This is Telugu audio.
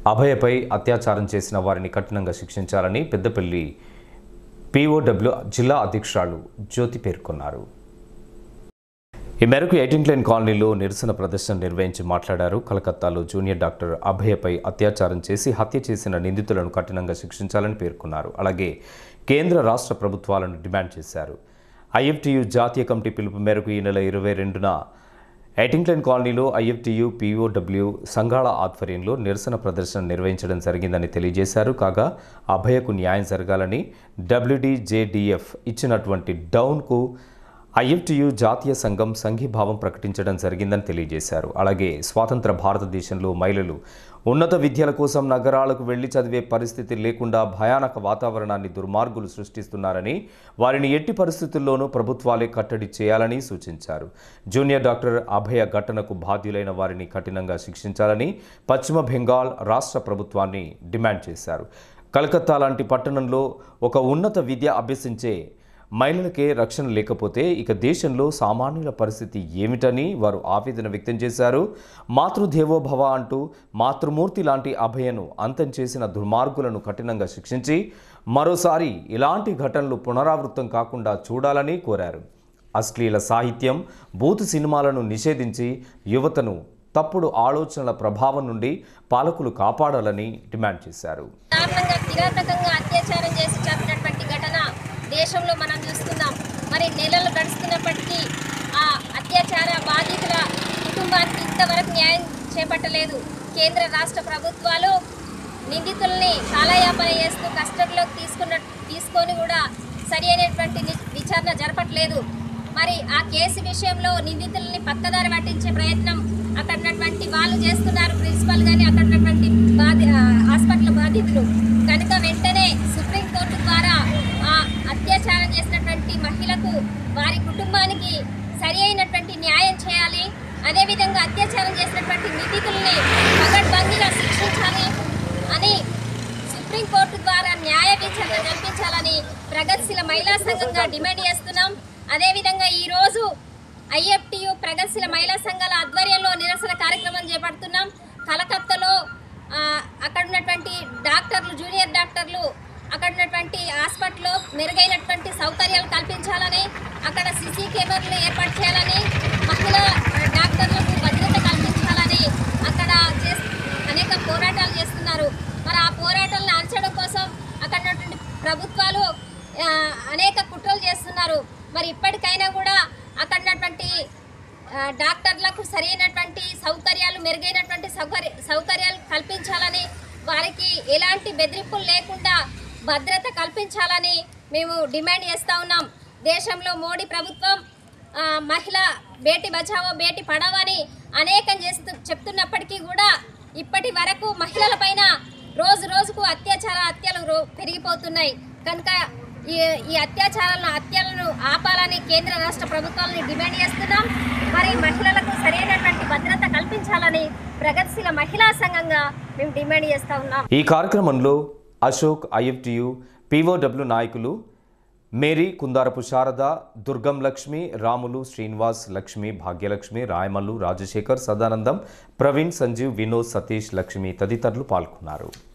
అభయపై అత్యాచారం చేసిన వారిని కఠినంగా శిక్షించాలని పెద్దపల్లి పీఓడబ్ల్యూ జిల్లా అధ్యక్షురాలు జ్యోతి పేర్కొన్నారు ఈ మేరకు ఎయిటింగ్ లైన్ కాలనీలో నిరసన ప్రదర్శన నిర్వహించి మాట్లాడారు కలకత్తాలో జూనియర్ డాక్టర్ అభయపై అత్యాచారం చేసి హత్య చేసిన నిందితులను కఠినంగా శిక్షించాలని పేర్కొన్నారు అలాగే కేంద్ర రాష్ట్ర ప్రభుత్వాలను డిమాండ్ చేశారు ఐఎఫ్టియు జాతీయ కమిటీ పిలుపు మేరకు ఈ నెల ఇరవై రెండున ఎయిటింగ్లైన్ కాలనీలో ఐఎఫ్టియు పీఓడబ్ల్యూ సంఘాల ఆధ్వర్యంలో నిరసన ప్రదర్శన నిర్వహించడం జరిగిందని తెలియజేశారు కాగా అభయకు న్యాయం జరగాలని డబ్ల్యూడీజేడిఎఫ్ ఇచ్చినటువంటి డౌన్కు ఐఎఫ్టియు జాతీయ సంఘం సంఘీభావం ప్రకటించడం జరిగిందని తెలియజేశారు అలాగే స్వాతంత్ర భారతదేశంలో మహిళలు ఉన్నత విద్యల కోసం నగరాలకు వెళ్లి చదివే పరిస్థితి లేకుండా భయానక వాతావరణాన్ని దుర్మార్గులు సృష్టిస్తున్నారని వారిని ఎట్టి పరిస్థితుల్లోనూ ప్రభుత్వాలే కట్టడి చేయాలని సూచించారు జూనియర్ డాక్టర్ అభయ ఘటనకు బాధ్యులైన వారిని కఠినంగా శిక్షించాలని పశ్చిమ బెంగాల్ రాష్ట్ర ప్రభుత్వాన్ని డిమాండ్ చేశారు కలకత్తా లాంటి పట్టణంలో ఒక ఉన్నత విద్య అభ్యసించే మహిళలకే రక్షణ లేకపోతే ఇక దేశంలో సామాన్యుల పరిస్థితి ఏమిటని వారు ఆవేదన వ్యక్తం చేశారు మాతృదేవోభవ అంటూ మాతృమూర్తి లాంటి అభయను అంతం చేసిన దుర్మార్గులను కఠినంగా శిక్షించి మరోసారి ఇలాంటి ఘటనలు పునరావృతం కాకుండా చూడాలని కోరారు అశ్లీల సాహిత్యం బూతు సినిమాలను నిషేధించి యువతను తప్పుడు ఆలోచనల ప్రభావం నుండి పాలకులు కాపాడాలని డిమాండ్ చేశారు దారుణంగా కిరాతకంగా అత్యాచారం చేసి చంపినటువంటి ఘటన దేశంలో మనం చూస్తున్నాం మరి నెలలు గడుస్తున్నప్పటికీ ఆ అత్యాచార బాధితుల కుటుంబానికి ఇంతవరకు న్యాయం చేపట్టలేదు కేంద్ర రాష్ట్ర ప్రభుత్వాలు నిందితుల్ని కాలయాపన చేస్తూ కస్టడీలోకి తీసుకున్న తీసుకొని కూడా సరి అయినటువంటి ని- విచారణ జరపట్లేదు మరి ఆ కేసు విషయంలో నిందితుల్ని పక్కదారి పట్టించే ప్రయత్నం అక్కడ ఉన్నటువంటి వాళ్ళు చేస్తున్నారు ప్రిన్సిపల్ కానీ అక్కడ ఉన్నటువంటి బాధి ఆ, హాస్పిటల్ బాధితులు కనుక వెంటనే సుప్రీంకోర్టు ద్వారా ఆ అత్యాచారం చేసినటువంటి మహిళకు వారి కుటుంబానికి సరి అయినటువంటి న్యాయం చేయాలి అదేవిధంగా అత్యాచారం చేసినటువంటి నిందితుల్ని పగడ్బందీగా శిక్షించాలి అని సుప్రీంకోర్టు ద్వారా న్యాయ విచారణ జరిపించాలని ప్రగతిశీల మహిళా సంఘంగా డిమాండ్ చేస్తున్నాం అదేవిధంగా ఈరోజు ఐఎఫ్టియు ప్రగతిశీల మహిళా సంఘాల ఆధ్వర్యంలో నిరసన కార్యక్రమం చేపడుతున్నాం కలకత్తాలో ఆ, అక్కడ ఉన్నటువంటి డాక్టర్లు జూనియర్ డాక్టర్లు అక్కడ ఉన్నటువంటి హాస్పిటల్లో మెరుగైనటువంటి సౌకర్యాలు కల్పించాలని అక్కడ సీసీ కెమెరాలు ఏర్పాటు చేయాలని మహిళా డాక్టర్లకు భద్రత కల్పించాలని అక్కడ చేస్- అనేక పోరాటాలు చేస్తున్నారు మరి ఆ పోరాటాలను అంచడం కోసం అక్కడ ఉన్నటువంటి ప్రభుత్వాలు ఆ, అనేక కుట్రలు చేస్తున్నారు మరి ఇప్పటికైనా కూడా అక్కడ ఉన్నటువంటి ఆ, డాక్టర్లకు సరైనటువంటి సౌకర్యాలు మెరుగైనటువంటి సౌకర్య సౌకర్యాలు కల్పించాలని వారికి ఎలాంటి బెదిరింపులు లేకుండా భద్రత కల్పించాలని మేము డిమాండ్ చేస్తూ ఉన్నాం దేశంలో మోడీ ప్రభుత్వం ఆ, మహిళ బేటీ బచావో బేటీ పడావో అని అనేకం చేస్తూ చెప్తున్నప్పటికీ కూడా ఇప్పటి వరకు మహిళల పైన రోజు రోజుకు అత్యాచార హత్యలు రో- పెరిగిపోతున్నాయి కనుక ఈ ఈ అత్యాచారాలను హత్యలను ఆపాలని కేంద్ర రాష్ట్ర ప్రభుత్వాలని డిమాండ్ చేస్తున్నాం మరి మహిళలకు సరైనటువంటి భద్రత కల్పించాలని ప్రగతిశీల మహిళా సంఘంగా మేము డిమాండ్ చేస్తా ఉన్నాం ఈ కార్యక్రమంలో అశోక్ ఐఎఫ్టియు పీఓడబ్ల్యూ నాయకులు మేరీ కుందారపు శారద దుర్గం లక్ష్మి రాములు శ్రీనివాస్ లక్ష్మి భాగ్యలక్ష్మి రాయమల్లు రాజశేఖర్ సదానందం ప్రవీణ్ సంజీవ్ వినోద్ సతీష్ లక్ష్మి తదితరులు పాల్గొన్నారు